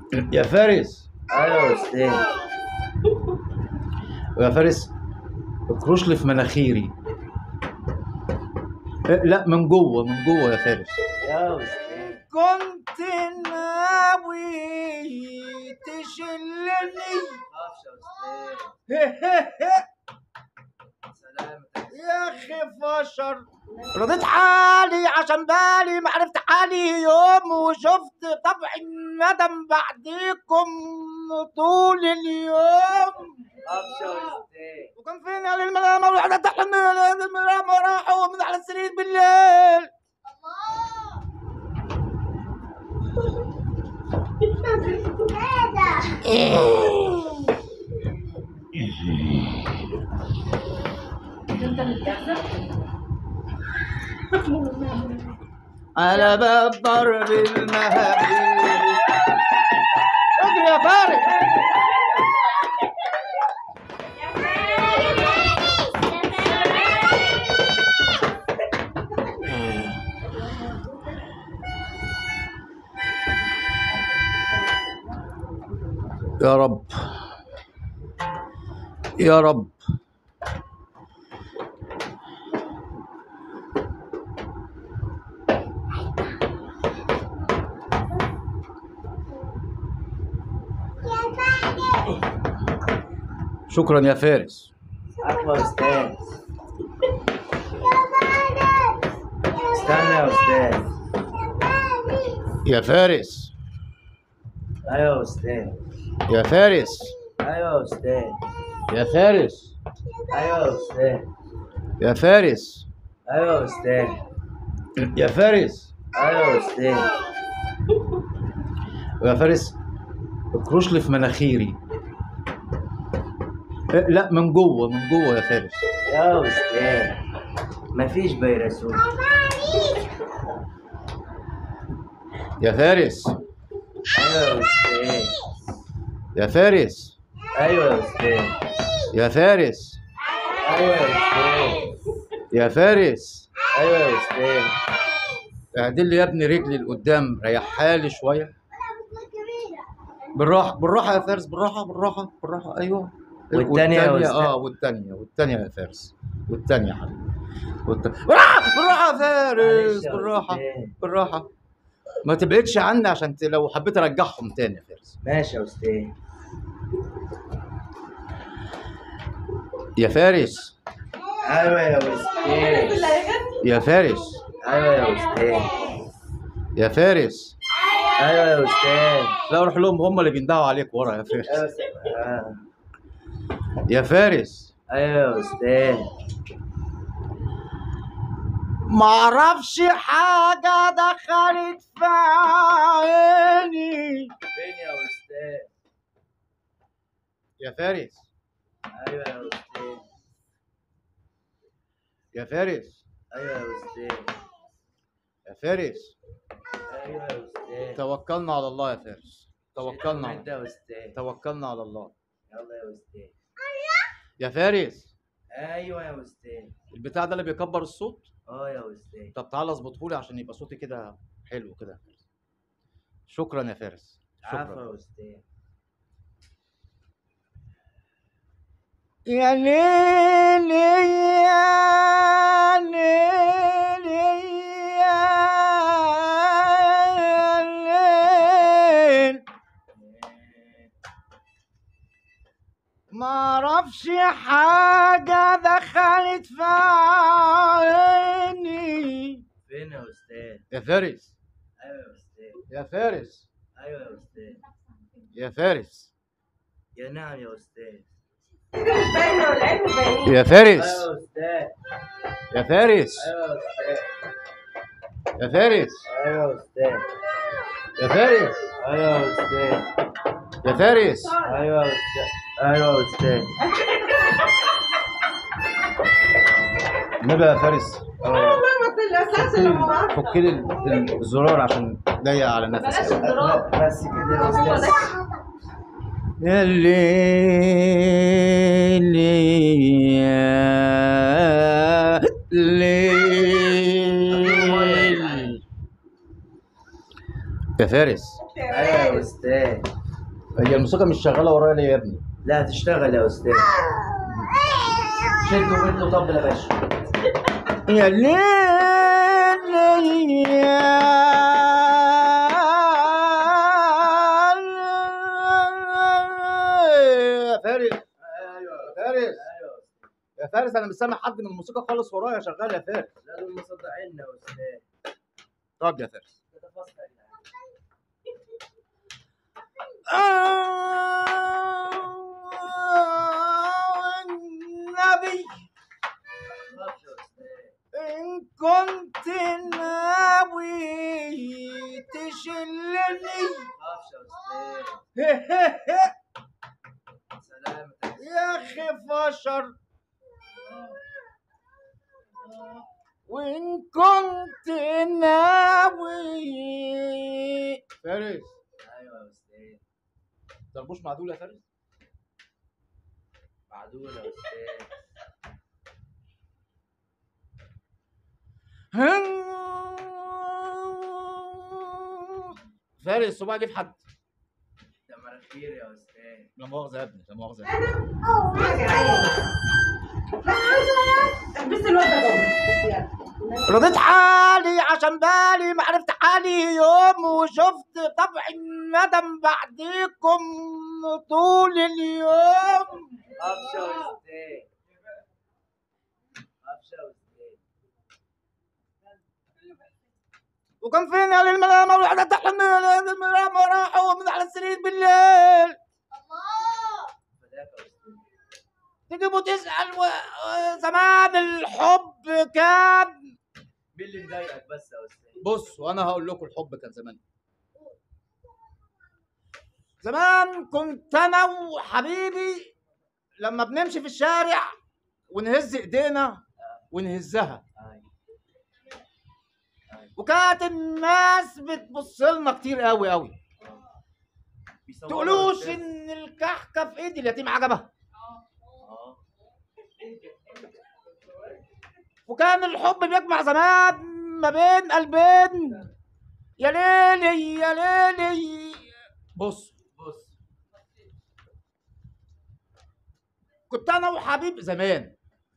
يا فارس ايوه يا استاذ يا فارس اكرش لي في مناخيري إيه، لا من جوه من جوه يا فارس يا استاذ كنت ناوي تشلني خافش يا استاذ سلامتك يا اخي فشر رضيت حالي عشان بالي ما عرفت حالي يوم وشفت طبع الندم بعديكم طول اليوم خافش يا استاذ وكان فين اهل الملامه والوحده تحلم من الملامه راحوا من على السرير بالليل على باب ضرب المهابيل اجري يا فارس يا رب يا رب شكرا يا فارس عفوا يا استاذ استنى يا استاذ يا فارس ايوه يا استاذ يا فارس ايوه يا استاذ يا فارس ايوه يا استاذ يا فارس ايوه يا استاذ يا فارس ايوه يا استاذ يا فارس اكرش لي في مناخيري إيه، لا من جوه من جوه يا فارس يا استاذ مفيش فيروسات يا فارس ايوه يا يا استاذ فارس ايوه يا استاذ يا فارس ايوه يا استاذ يا فارس ايوه يا استاذ اعدل لي يا ابني رجلي لقدام ريحها لي شويه بالراحه بالراحه يا فارس بالراحه بالراحه بالراحه ايوه والتانية يا والتانية أستاذ؟ اه والتانية والتانية يا فارس والتانية يا حبيبي والت... بالراحة بالراحة يا فارس معلش يا بالراحة أستاذ. بالراحة ما تبعدش عني عشان ت... لو حبيت ارجعهم تاني يا فارس ماشي يا استاذ يا فارس ايوه يا استاذ يا فارس ايوه يا استاذ يا فارس ايوه يا استاذ لا روح لهم هم اللي بيندهوا عليك ورا يا فارس ايوه يا أستاذ. آه. يا فارس ايوه يا استاذ معرفش حاجة دخلت في عيني فين يا استاذ يا فارس ايوه يا استاذ يا فارس ايوه يا استاذ يا فارس ايوه يا استاذ توكلنا على الله يا فارس توكلنا انت على يا استاذ توكلنا على الله يلا يا استاذ يا فارس ايوه يا استاذ البتاع ده اللي بيكبر الصوت اه يا استاذ طب تعالى اظبطه لي عشان يبقى صوتي كده حلو كده يا فارس شكرا يا فارس عفوا شكرا يا استاذ يا ليل يا ليل يا ليل ما اعرفش حاجة دخلت في عيني فين يا استاذ يا فارس ايوه يا استاذ يا فارس ايوه يا استاذ يا فارس يا نعم يا استاذ يا فارس ايوه يا استاذ يا فارس ايوه يا استاذ يا فارس ايوه يا استاذ يا فارس ايوه يا استاذ يا فارس ايوه يا استاذ ايوه يا استاذ النبي يا فارس فك لي ال- الزرار عشان ضيق على نفسي لا، بس كده يا استاذ يا الليل يا ليل يا فارس ايوه يا يا استاذ هي الموسيقى مش شغاله ورايا ليه يا ابني لا تشتغل يا استاذ شدوا منه طبل يا باشا يا ليل يا فارس ايوه فارس ايوه يا فارس انا مش سامع حد من الموسيقى خالص ورايا شغال يا فارس لا دول مصدعيننا يا استاذ طب يا فارس كده فاصلة يا جدعان. النبي خلاص يا استاذ إن كنت ناوي تشلني خلاص يا استاذ سلام يا أخي فشر وإن كنت ناوي فارس ايوه يا استاذ طربوش معدول يا فارس معدول يا استاذ فارس صباعي جه في حد ده مناخير يا استاذ لا مؤاخذة يا ابني لا مؤاخذة يا ابني بس الواد ده جوه. رضيت حالي عشان بالي ما عرفت حالي يوم وشفت طبع الندم بعديكم طول اليوم ابشر يا استاذ ابشر يا استاذ وكان فينا للملامة والوحدة تحلم الملامة راحوا من على السرير بالليل فداك يا استاذ تجيبوا تسأل و- زمان الحب كان مين اللي مضايقك بس يا استاذ بص وانا هقول لكم الحب كان زمان زمان كنت انا وحبيبي لما بنمشي في الشارع ونهز ايدينا ونهزها ايوه وكانت الناس بتبص لنا كتير قوي قوي بيصوروا تقولوش يا أستاذ. ان الكحكه في ايد اليتيم عجبها اه وكان الحب بيجمع زمان ما بين قلبين يا ليلي يا ليلي بص بص كنت انا وحبيبي زمان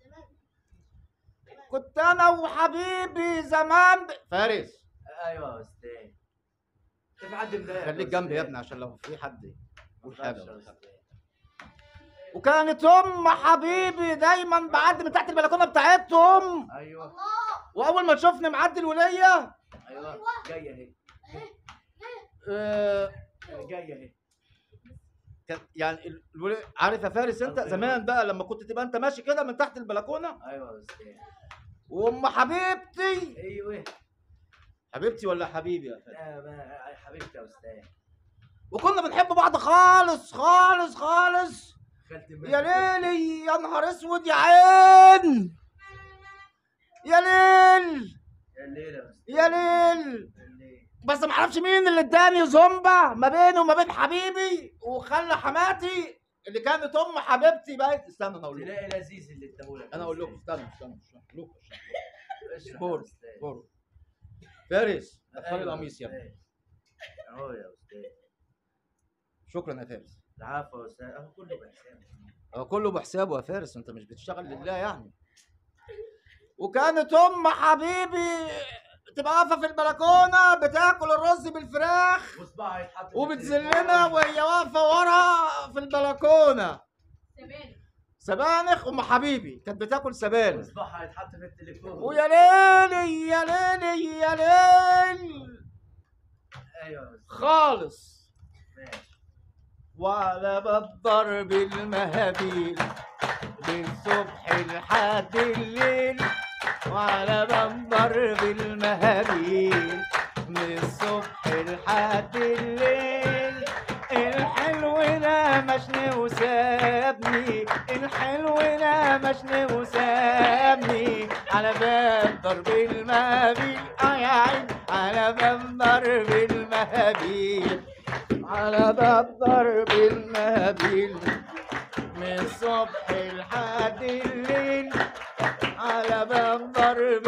كنت انا وحبيبي زمان ب... فارس ايوه يا استاذ في حد مضايقك خليك يا جنبي يا أستاذ؟ ابني عشان لو في حد يقول خلاص حاجه يا ولا حاجة. أستاذ. وكانت ام حبيبي دايما بعدي من تحت البلكونه بتاعتهم ايوه واول ما تشوفني معدي الوليه ايوه جايه اهي آه، جايه اهي كان- يعني ال- الوليه عارف يا فارس انت زمان بقى لما كنت تبقى انت ماشي كده من تحت البلكونه ايوه يا استاذ وام حبيبتي ايوه حبيبتي ولا حبيبي يا فارس لا ما حبيبتي يا استاذ وكنا بنحب بعض خالص خالص خالص خالتي يا ليلي يا نهار اسود يا عين يا ليل يا ليلى يا استاذ يا ليل يا ليل. بس ما اعرفش مين اللي اداني زومبا ما بيني وما بين حبيبي وخلى حماتي اللي كانت ام حبيبتي بقت استنى انا اقول لكم تلاقي لذيذ اللي اداهولك انا اقول لكم استنى استنى اشرح لكم اشرح اشرح يا بور أستاذ. بور فارس اطفال أيوة القميص يا ابني أستاذ. اهو يا استاذ شكرا يا فارس العفو يا استاذ اهو كله بحساب هو كله بحسابه يا فارس انت مش بتشتغل لله يعني وكانت ام حبيبي تبقى واقفه في البلكونه بتاكل الرز بالفراخ وصباعها يتحط في وبتذلنا التليفون. وهي واقفه ورا في البلكونه سبانخ ام حبيبي كانت بتاكل سبانخ وصباعها يتحط في التليفون ويا ليلي يا ليلي يا ليل ايوه يا أستاذ. خالص ماشي وعلى باب ضرب المهابيل من الصبح لحد الليل وعلى باب ضرب المهابيل من الصبح لحد الليل الحلو نمشني وسابني الحلو نمشني وسابني على باب ضرب المهابيل اه يا عين على باب ضرب المهابيل على باب ضرب المهابيل من الصبح لحد الليل على باب ضرب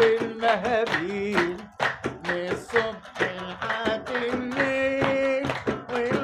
المهابيل من الصبح لحد الليل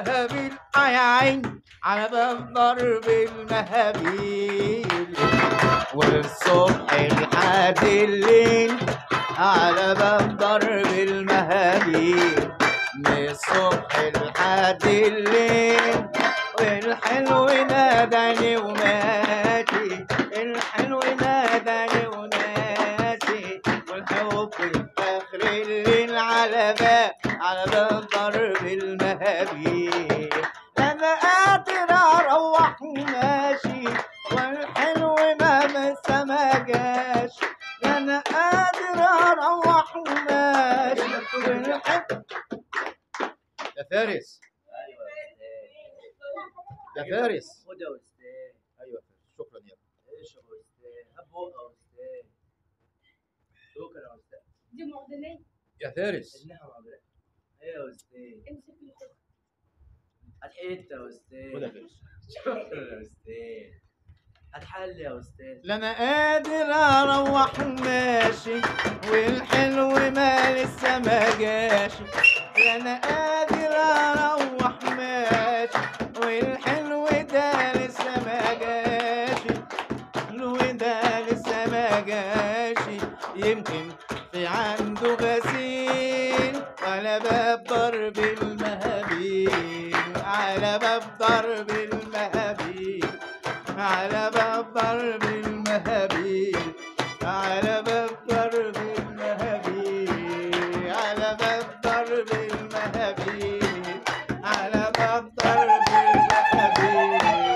المهابيل آه يا عين على باب ضرب المهابيل والصبح لحد الليل على باب ضرب المهابيل من الصبح لحد الليل والحلو ناداني وماشي الحلو ناداني وناسي والحب في اخر الليل على باب على باب ضرب المهابيل انا قادر اروح ماشي والحلو ما لسه ما جاش انا قادر اروح ماشي والحلو يا فارس ايوه يا استاذ يا فارس خد يا استاذ ايوه يا فارس شكرا يا ابني اشرب يا استاذ هب بقى يا استاذ شكرا يا استاذ دي معضلات يا فارس النعم عبد ايوه يا استاذ امسك الخط هات حته يا خد يا استاذ فارس شكرا يا استاذ هات حل يا استاذ لا انا قادر اروح ماشي والحلو ما لسه ما جاش لا انا قادر اروح ماشي والحلو ده لسه ما جاش الحلو ده لسه ما جاش يمكن في عنده غسيل على باب ضرب المهابيل على باب ضرب المهابيل على باب ضرب المهابيل على باب ضرب المهابيل على باب ضرب المهابيل على باب ضرب المهابيل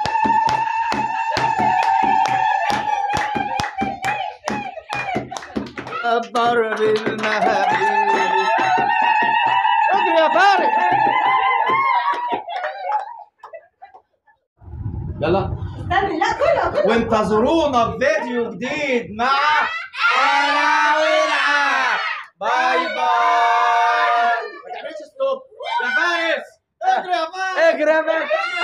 باب ضرب المهابيل اجري يا فارس يلا استنى لا كله كله وانتظرونا في فيديو جديد مع انا والعب باي باي ما تعملش ستوب يا فارس اجري يا فارس اجري يا فارس